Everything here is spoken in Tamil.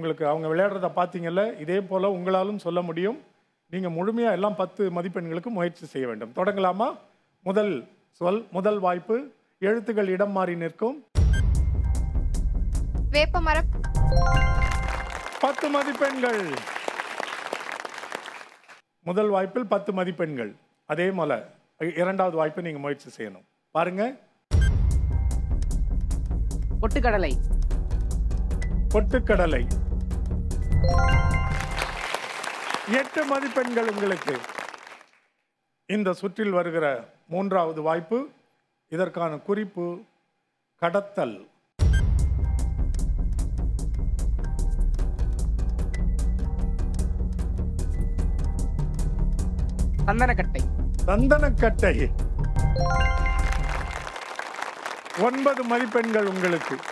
உங்களுக்கு அவங்க விளையாடுறத பார்த்தீங்கல்ல இதே போல் உங்களாலும் சொல்ல முடியும் நீங்கள் முழுமையாக எல்லாம் பத்து மதிப்பெண்களுக்கு முயற்சி செய்ய வேண்டும் தொடங்கலாமா முதல் சொல் முதல் வாய்ப்பு எழுத்துக்கள் இடம் மாறி நிற்கும் வேப்பமரம் பத்து மதிப்பெண்கள் முதல் வாய்ப்பில் பத்து மதிப்பெண்கள் அதே போல இரண்டாவது வாய்ப்பு நீங்க முயற்சி செய்யணும் பாருங்க பொட்டுக்கடலை பொட்டுக்கடலை எட்டு மதிப்பெண்கள் உங்களுக்கு இந்த சுற்றில் வருகிற மூன்றாவது வாய்ப்பு இதற்கான குறிப்பு கடத்தல் சந்தனக்கட்டை சந்தனக்கட்டை ஒன்பது மதிப்பெண்கள் உங்களுக்கு